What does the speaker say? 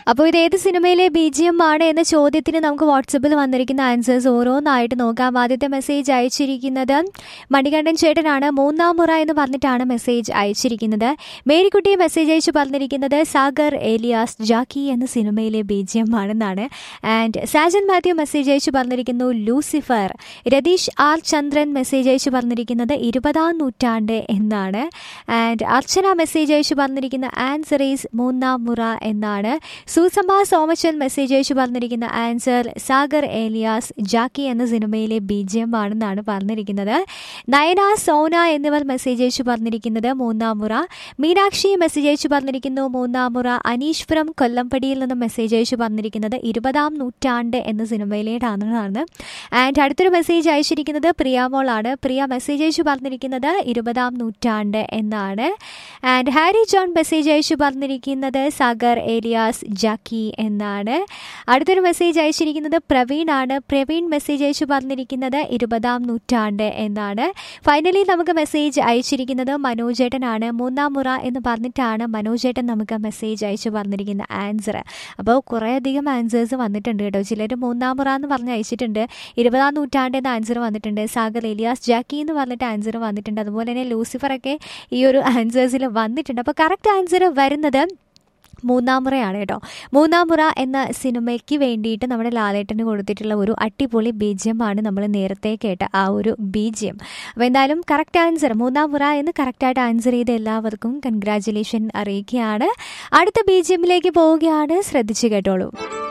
അപ്പോൾ ഇത് ഏത് സിനിമയിലെ ബി ജി എം ആണ് എന്ന ചോദ്യത്തിന് നമുക്ക് വാട്സപ്പിൽ വന്നിരിക്കുന്ന ആൻസേഴ്സ് ഓരോന്നായിട്ട് നോക്കാം ആദ്യത്തെ മെസ്സേജ് അയച്ചിരിക്കുന്നത് മണികണ്ഠൻ ചേട്ടനാണ് മൂന്നാം മുറ എന്ന് പറഞ്ഞിട്ടാണ് മെസ്സേജ് അയച്ചിരിക്കുന്നത് മേരിക്കുട്ടി മെസ്സേജ് അയച്ച് പറഞ്ഞിരിക്കുന്നത് സാഗർ ഏലിയാസ് ജാക്കി എന്ന സിനിമയിലെ ബി ജി എം ആണെന്നാണ് ആൻഡ് സാജൻ മാത്യു മെസ്സേജ് അയച്ച് പറഞ്ഞിരിക്കുന്നു Lucifer Ratheesh R Chandran message അയച്ച് പറഞ്ഞിരിക്കുന്നത് ഇരുപതാം നൂറ്റാണ്ട് എന്നാണ് ആൻഡ് അർച്ചന മെസ്സേജ് അയച്ച് പറഞ്ഞിരിക്കുന്ന ആൻസർ ഈസ് മൂന്നാം മുറ എന്നാണ് സൂസമ്മ സോമച്ചൻ മെസ്സേജ് അയച്ച് പറഞ്ഞിരിക്കുന്ന ആൻസർ സാഗർ ഏലിയാസ് ജാക്കി എന്ന സിനിമയിലെ ബി ജി എം ആണെന്നാണ് പറഞ്ഞിരിക്കുന്നത് നയന സോന എന്നിവർ മെസ്സേജ് അയച്ച് പറഞ്ഞിരിക്കുന്നത് മൂന്നാം മുറ മീനാക്ഷി മെസ്സേജ് അയച്ച് പറഞ്ഞിരിക്കുന്നു മൂന്നാം മുറ അനീശ്വരം കൊല്ലംപടിയിൽ നിന്ന് മെസ്സേജ് അയച്ച് പറഞ്ഞിരിക്കുന്നത് ഇരുപതാം നൂറ്റാണ്ട് എന്ന സിനിമയിലേതാണെന്നാണ് ആൻഡ് അടുത്തൊരു മെസ്സേജ് അയച്ചിരിക്കുന്നത് പ്രിയാമോളാണ് പ്രിയ മെസ്സേജ് അയച്ച് പറഞ്ഞിരിക്കുന്നത് ഇരുപതാം നൂറ്റാണ്ട് എന്നാണ് ആൻഡ് ഹാരി ജോൺ മെസ്സേജ് അയച്ച് പറഞ്ഞിരിക്കുന്നത് സാഗർ ഏലിയാസ് ജാക്കി എന്നാണ് അടുത്തൊരു മെസ്സേജ് അയച്ചിരിക്കുന്നത് പ്രവീൺ ആണ് പ്രവീൺ മെസ്സേജ് അയച്ച് പറഞ്ഞിരിക്കുന്നത് ഇരുപതാം നൂറ്റാണ്ട് എന്നാണ് ഫൈനലി നമുക്ക് മെസ്സേജ് അയച്ചിരിക്കുന്നത് മനോജേട്ടനാണ് മൂന്നാം മുറ എന്ന് പറഞ്ഞിട്ടാണ് മനോജേട്ടൻ നമുക്ക് മെസ്സേജ് അയച്ച് പറഞ്ഞിരിക്കുന്ന ആൻസർ അപ്പോൾ കുറേയധികം ആൻസേഴ്സ് വന്നിട്ടുണ്ട് കേട്ടോ ചിലർ മൂന്നാം മുറ എന്ന് പറഞ്ഞ് അയച്ചിട്ടുണ്ട് ഇരുപതാം നൂറ്റാണ്ട് എന്ന ആൻസർ വന്നിട്ടുണ്ട് സാഗർ എലിയാസ് ജാക്കി എന്ന് പറഞ്ഞിട്ട് ആൻസർ വന്നിട്ടുണ്ട് അതുപോലെ തന്നെ ലൂസിഫറൊക്കെ ഈ ഒരു ആൻസേഴ്സിൽ വന്നിട്ടുണ്ട് അപ്പോൾ കറക്റ്റ് ആൻസർ വരുന്നത് മൂന്നാം മുറയാണ് കേട്ടോ മൂന്നാം മുറ എന്ന സിനിമയ്ക്ക് വേണ്ടിയിട്ട് നമ്മുടെ ലാലേട്ടന് കൊടുത്തിട്ടുള്ള ഒരു അടിപൊളി ബീജ്യമാണ് നമ്മൾ നേരത്തെ കേട്ട ആ ഒരു ബീജ്യം അപ്പോൾ എന്തായാലും കറക്റ്റ് ആൻസർ മൂന്നാം മുറ എന്ന് കറക്റ്റായിട്ട് ആൻസർ ചെയ്ത എല്ലാവർക്കും കൺഗ്രാറ്റുലേഷൻ അറിയിക്കുകയാണ് അടുത്ത ബീജ്യമിലേക്ക് പോവുകയാണ് ശ്രദ്ധിച്ചു കേട്ടോളൂ